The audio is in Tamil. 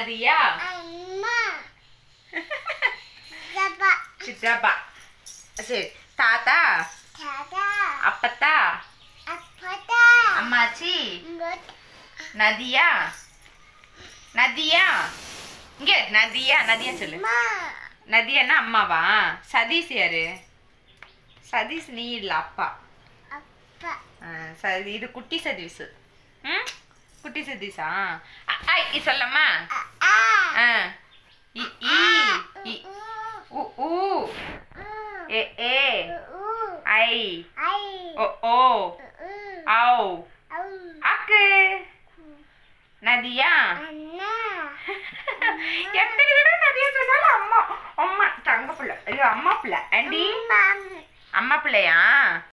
நதியா அம்மா ஜபா சித்தப்பா சரி தாத்தா தாதா அப்பத்தா அப்பதா அம்மாச்சி முட் நதியா நதியா இங்க நதியா நதியா சொல்லு மா நதியான்னா அம்மாவா சதீஷ் யாரு சதீஷ் நீ இல்ல அப்பா அப்பா ஆ, சரி இது குட்டி சதீஷ் ம் குட்டி சதீஷா அ, ஐ இ சொல்லம்மா ஆ ஆ ஆ இ ஈ இ உ ஊ ஏ ஏ ஊ ஐ ஐ ஓ ஓ ஊ ஔ அம் அக்கு நதியா அண்ணா எத்தனை தடவை நதியா சொன்னாலும் அம்மா அம்மா தங்க பிள்ளை ஐயோ அம்மா பிள்ளை ஆண்டி மாம் அம்மா பிள்ளையா